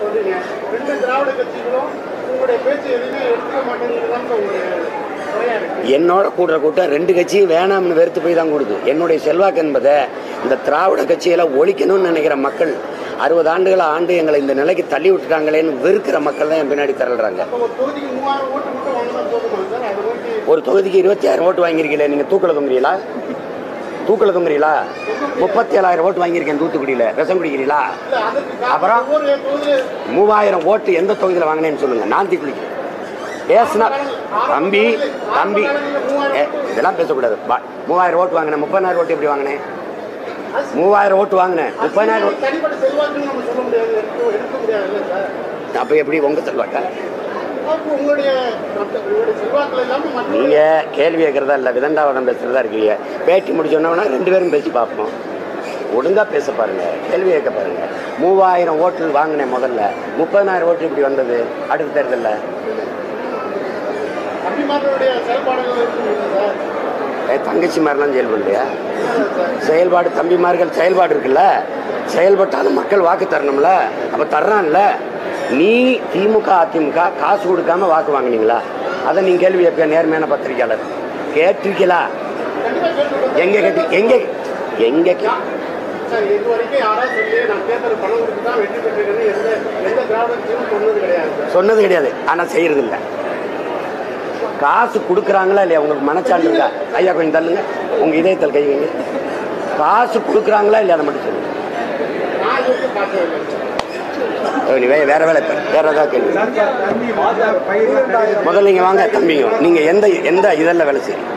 சொல்றீங்க ரெண்டு திராவிட கட்சிகளும் உங்களுடைய பேச்சு எதுவுமே எடுத்துக்க மாட்டேங்கிறதுதான் உங்களுடைய குறையா இருக்கு என்னோட கூடுற கூட்டம் ரெண்டு கட்சியும் வேணாம்னு வெறுத்து போய் தான் கொடுது என்னுடைய செல்வாக்கு என்பதை இந்த திராவிட கட்சியில ஒழிக்கணும்னு நினைக்கிற மக்கள் அறுபது ஆண்டுகள் ஆண்டு எங்களை இந்த நிலைக்கு தள்ளி விட்டுட்டாங்களேன்னு வெறுக்கிற மக்கள் தான் என் பின்னாடி திரள்றாங்க இப்போ ஒரு தொகுதிக்கு மூவாயிரம் ஓட்டு மட்டும் வாங்கினா போதுமா சார் அதை நோக்கி ஒரு தொகுதிக்கு இருபத்தி ஆயிரம் ஓட்டு வாங்கியிருக்கீங்களே நீங்க தூக்கல தொங்குறீங்களா தூக்கல தொங்குறீங்களா முப்பத்தி ஏழாயிரம் ஓட்டு வாங்கியிருக்கேன் தூத்துக்குடியில விஷம் குடிக்கிறீங்களா இல்ல அதற்கு காரணம் அப்புறம்? ஒவ்வொரு தொகுதி மூவாயிரம் ஓட்டு எந்த தொகுதியில் வாங்கினேன்னு சொல்லுங்க நான் தீக்குளிக்கிறேன் பேசுனா தம்பி தம்பி ஏ, இதெல்லாம் பேசக்கூடாது வா- மூவாயிரம் ஓட்டு வாங்கினேன் முப்பதாயிரம் ஓட்டு எப்படி வாங்கினேன் மூவாயிரம் ஓட்டு வாங்கினேன் முப்பதாயிரம் ஓட்டு தனிப்பட்ட செல்வாக்குன்னு நம்ம சொல்ல முடியாது எடுக்க எடுக்க முடியாது இல்லை சார் அப்போ எப்படி உங்க செல்வாக்கா அப்போ உங்களுடைய மற்ற- உங்களுடைய செல்வாக்குல இல்லாம மற்ற நீங்க கேள்வி கேட்கறதா இல்ல விதண்டாவடம் பேசுறதா இருக்கீங்க பேட்டி முடிச்சோன்னா ரெண்டு பேரும் பேசி பார்ப்போம் ஒழுங்கா பேச பாருங்க கேள்வி கேட்க பாருங்க மூவாயிரம் ஓட்டு வாங்கினேன் முதல்ல முப்பதாயிரம் ஓட்டு இப்படி வந்தது அடுத்த தேர்தலில் தம்பிமார்களுடைய செயல்பாடுகள் இருக்குங்க சார் ஏய், தங்கச்சி மாதிரிலாம் செயல்படலையா செயல்பாடு தம்பிமார்கள் செயல்பாடு இருக்குல்ல செயல்பட்டாலும் மக்கள் வாக்கு தரணும்ல அப்ப தர்றான்ல நீ திமுக அதிமுக காசு கொடுக்காம வாக்கு வாங்குனீங்களா அதை நீங்க கேள்வி கேட்ப நேர்மையான பத்திரிக்கையாளர் கேட்டிருக்கீங்களா கண்டிப்பா கேட்டு எங்க கேட்டு எங்க எங்க கே- சார் இது வரைக்கும் யாராவது சொல்லி நான் தேர்தல் பணம் கொடுத்து தான் வெற்றி பெற்றிருக்கேன்னு எந்த எந்த திராவிட கட்சியும் சொன்னது கிடையாது சார் சொன்னது கிடையாது ஆனா செய்யறது இல்ல காசு கொடுக்குறாங்களா இல்லையா உங்களுக்கு மனச்சான்று இருக்கா ஐயா கொஞ்சம் தள்ளுங்க உங்க இதயத்தில் கை வைங்க காசு கொடுக்குறாங்களா இல்லையா அதை மட்டும் சொல்லுங்க நான் இது வரைக்கும் பார்த்தது இல்லை சார் ஓ, நீ வே- வேற வேலை பாரு. வேற ஏதாவது கேள்வி முதல்ல நீங்க வாங்க தம்பிங்க நீங்க எந்த எந்த இதெல்லாம் வேலை செய்றீங்க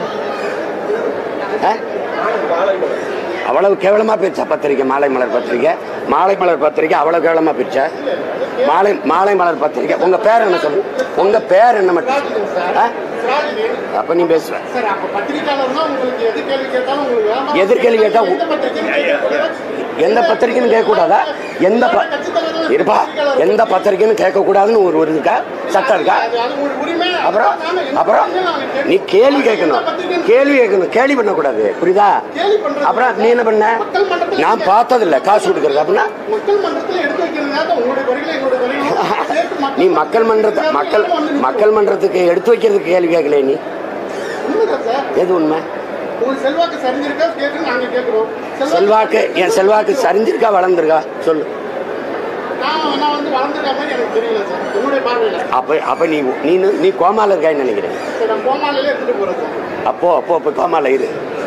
ஆ? அவ்வளவு கேவலமா பிரிச்சா பத்திரிக்கை மாலை மலர் பத்திரிக்கை மாலை மலர் பத்திரிக்கை அவ்வளவு கேவலமா பிரிச்சா மாலை மாலை மலர் பத்திரிக்கை உங்க பேர் என்ன சொல்லு உங்க பேர் என்ன மட்டும் ஆ? சிராஜினி அப்ப நீ பேசுவ சார் அப்ப பத்திரிக்கையாளர்னா உங்களுக்கு எது கேள்வி கேட்டாலும் உங்களுக்கு வேணாம். எதிர்கேள்வி கேட்டா உ- எந்த பத்திரிக்கைன்னு கேட்கக்கூடாது. எந்த பத்திரிக்கைன்னு கேட்கக்கூடாதா எந்த ப இருப்பா எந்த பத்திரிக்கைன்னு கேட்கக்கூடாதுன்னு ஒரு ஒரு இருக்கா சட்டம் இருக்கா அது அது உங்களுக்கு உரிமை அப்புறம் நாம எந்த அப்புறம் பத்திரிக்கையும் நாங்க கேள்வி- நீ கேள்வி கேட்கணும் கேள்வி கேட்கணும் கேள்வி பண்ணக்கூடாது புரியுதா கேள்வி பண்றது அப்புறம் நீ என்ன பண்ண மக்கள் மன்றத்துல நான் பார்த்ததில்ல காசு கொடுக்கறது அப்படின்னா மக்கள் மன்றத்தில் எடுத்து வைக்கிறதுனால உங்களுடைய வரிகளை எங்களுடைய வரிகளும் சேர்த்து மக்கள் நீ மக்கள் மன்றத்தை மக்கள் மக்கள் மன்றத்துக்கு எடுத்து வைக்கிறதுக்கு கேள்வி கேட்கல நீ உண்மைதான் சார் எது உண்மை உங்களுக்கு செல்வாக்கு சரிஞ்சிருக்கா கேட்கணும் நாங்க கேட்கிறோம் செல்வாக்கு என் செல்வாக்கு சரிஞ்சிருக்கா வளர்ந்துருக்கா சொல்லு நான் நான் வந்து வளர்ந்துருக்க மாதிரி எனக்கு தெரியல சார் உங்களுடைய பார்வையில அப்ப அப்ப நீ நீ நீ கோமால இருக்கான்னு நினைக்கிறேன் சரி, நான் கோமாலையிலே எடுத்துட்டு போறேன் சார் அப்போ அப்போ அப்போ கோமால இரு